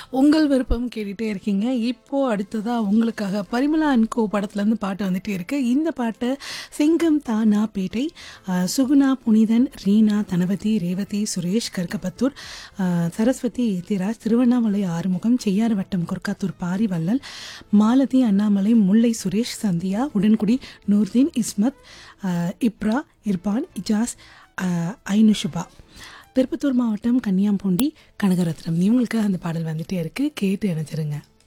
உங்கள் விருப்பம் கேட்டுட்டே இருக்கீங்க இப்போ அடுத்ததா உங்களுக்காக பரிமளா அண்ட் கோ படத்துலேருந்து பாட்டு வந்துட்டே இருக்கு இந்த பாட்டு சிங்கம் தானா பேட்டை அஹ், சுகுணா புனிதன் ரீனா தனவதி ரேவதி சுரேஷ் கருக்கப்பத்தூர் அஹ், சரஸ்வதி திராஜ் திருவண்ணாமலை ஆறுமுகம் செய்யாறு வட்டம் கொர்க்காத்தூர் பாரிவள்ளல் மாலதி அண்ணாமலை முல்லை சுரேஷ் சந்தியா உடன்குடி நூர்தீன் இஸ்மத் அஹ், இப்ரா இர்பான் இஜாஸ் அஹ், ஐனுஷுபா திருப்பத்தூர் மாவட்டம் கன்னியாம்பூண்டி கனகரத்னம் இவங்களுக்கு அந்த பாடல் வந்துட்டே இருக்கு கேட்டு இணைச்சிருங்க